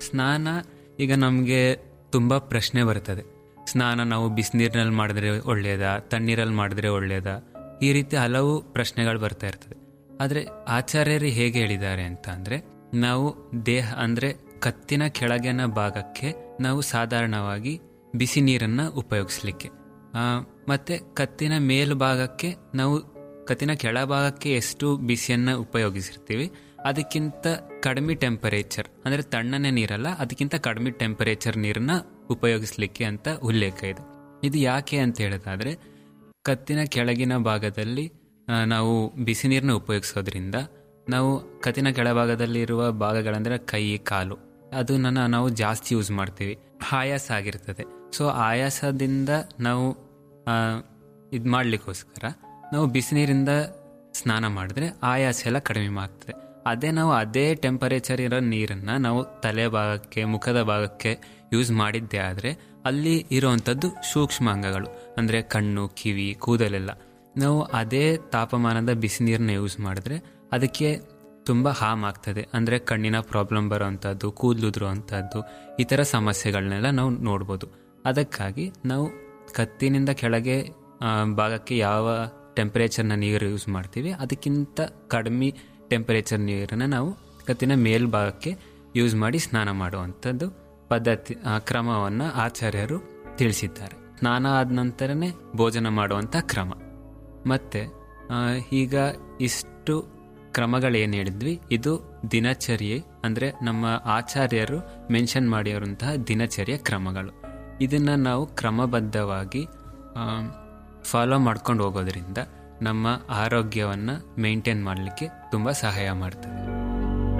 ಸ್ನಾನ ಈಗ ನಮಗೆ ತುಂಬ ಪ್ರಶ್ನೆ ಬರ್ತದೆ ಸ್ನಾನ ನಾವು ಬಿಸಿನೀರಿನಲ್ಲಿ ಮಾಡಿದ್ರೆ ಒಳ್ಳೆಯದಾ ತಣ್ಣೀರಲ್ಲಿ ಮಾಡಿದ್ರೆ ಒಳ್ಳೆಯದಾ ಈ ರೀತಿ ಹಲವು ಪ್ರಶ್ನೆಗಳು ಬರ್ತಾ ಇರ್ತದೆ ಆದರೆ ಆಚಾರ್ಯರು ಹೇಗೆ ಹೇಳಿದ್ದಾರೆ ಅಂತ ಅಂದರೆ ನಾವು ದೇಹ ಅಂದರೆ ಕತ್ತಿನ ಕೆಳಗಿನ ಭಾಗಕ್ಕೆ ನಾವು ಸಾಧಾರಣವಾಗಿ ಬಿಸಿ ನೀರನ್ನು ಉಪಯೋಗಿಸ್ಲಿಕ್ಕೆ ಆ, ಮತ್ತೆ ಕತ್ತಿನ ಮೇಲ್ಭಾಗಕ್ಕೆ ನಾವು ಕತ್ತಿನ ಕೆಳಭಾಗಕ್ಕೆ ಎಷ್ಟು ಬಿಸಿಯನ್ನು ಉಪಯೋಗಿಸಿರ್ತೀವಿ ಅದಕ್ಕಿಂತ ಕಡಿಮೆ ಟೆಂಪರೇಚರ್ ಅಂದರೆ ತಣ್ಣನೆ ನೀರಲ್ಲ ಅದಕ್ಕಿಂತ ಕಡಿಮೆ ಟೆಂಪರೇಚರ್ ನೀರನ್ನ ಉಪಯೋಗಿಸ್ಲಿಕ್ಕೆ ಅಂತ ಉಲ್ಲೇಖ ಇದೆ ಇದು ಯಾಕೆ ಅಂತ ಹೇಳೋದಾದ್ರೆ ಕತ್ತಿನ ಕೆಳಗಿನ ಭಾಗದಲ್ಲಿ ಆ, ನಾವು ಬಿಸಿ ನೀರನ್ನ ಉಪಯೋಗಿಸೋದ್ರಿಂದ ನಾವು ಕತ್ತಿನ ಕೆಳಭಾಗದಲ್ಲಿರುವ ಭಾಗಗಳಂದ್ರೆ ಕೈ ಕಾಲು ಅದನ್ನ ನಾವು ಜಾಸ್ತಿ ಯೂಸ್ ಮಾಡ್ತೀವಿ ಆಯಾಸ ಆಗಿರ್ತದೆ ಸೊ ಆಯಾಸದಿಂದ ನಾವು ಇದು ಮಾಡ್ಲಿಕ್ಕೋಸ್ಕರ ನಾವು ಬಿಸಿನೀರಿಂದ ಸ್ನಾನ ಮಾಡಿದ್ರೆ ಆಯಾಸ ಎಲ್ಲ ಕಡಿಮೆ ಆಗ್ತದೆ ಅದೇ ನಾವು ಅದೇ ಟೆಂಪರೇಚರ್ ಇರೋ ನೀರನ್ನು ನಾವು ತಲೆ ಭಾಗಕ್ಕೆ ಮುಖದ ಭಾಗಕ್ಕೆ ಯೂಸ್ ಮಾಡಿದ್ದೇ ಆದರೆ ಅಲ್ಲಿ ಇರುವಂಥದ್ದು ಸೂಕ್ಷ್ಮ ಅಂಗಗಳು ಅಂದರೆ ಕಣ್ಣು ಕಿವಿ ಕೂದಲೆಲ್ಲ ನಾವು ಅದೇ ತಾಪಮಾನದ ಬಿಸಿ ನೀರನ್ನ ಯೂಸ್ ಮಾಡಿದ್ರೆ ಅದಕ್ಕೆ ತುಂಬ ಹಾಮ್ ಆಗ್ತದೆ ಅಂದರೆ ಕಣ್ಣಿನ ಪ್ರಾಬ್ಲಮ್ ಬರೋವಂಥದ್ದು ಕೂದಲುದ್ರುವಂಥದ್ದು ಈ ಥರ ಸಮಸ್ಯೆಗಳನ್ನೆಲ್ಲ ನಾವು ನೋಡ್ಬೋದು ಅದಕ್ಕಾಗಿ ನಾವು ಕತ್ತಿನಿಂದ ಕೆಳಗೆ ಆ, ಭಾಗಕ್ಕೆ ಯಾವ ಟೆಂಪರೇಚರ್ನ ನೀರು ಯೂಸ್ ಮಾಡ್ತೀವಿ ಅದಕ್ಕಿಂತ ಕಡಿಮೆ ಟೆಂಪರೇಚರ್ ನೀರನ್ನು ನಾವು ಕತ್ತಿನ ಮೇಲ್ಭಾಗಕ್ಕೆ ಯೂಸ್ ಮಾಡಿ ಸ್ನಾನ ಮಾಡುವಂಥದ್ದು ಪದ್ಧತಿ ಆ, ಕ್ರಮವನ್ನು ಆಚಾರ್ಯರು ತಿಳಿಸಿದ್ದಾರೆ ಸ್ನಾನ ಆದ ನಂತರನೇ ಭೋಜನ ಮಾಡುವಂಥ ಕ್ರಮ ಮತ್ತೆ ಆ, ಈಗ ಇಷ್ಟು ಕ್ರಮಗಳೇನು ಹೇಳಿದ್ವಿ ಇದು ದಿನಚರ್ಯೆ ಅಂದರೆ ನಮ್ಮ ಆಚಾರ್ಯರು ಮೆನ್ಷನ್ ಮಾಡಿರುವಂತಹ ದಿನಚರ್ಯ ಕ್ರಮಗಳು ಇದನ್ನ ನಾವು ಕ್ರಮಬದ್ಧವಾಗಿ ಫಾಲೋ ಮಾಡ್ಕೊಂಡು ಹೋಗೋದ್ರಿಂದ ನಮ್ಮ ಆರೋಗ್ಯವನ್ನು ಮೇಂಟೈನ್ ಮಾಡಲಿಕ್ಕೆ ತುಂಬ ಸಹಾಯ ಮಾಡ್ತದೆ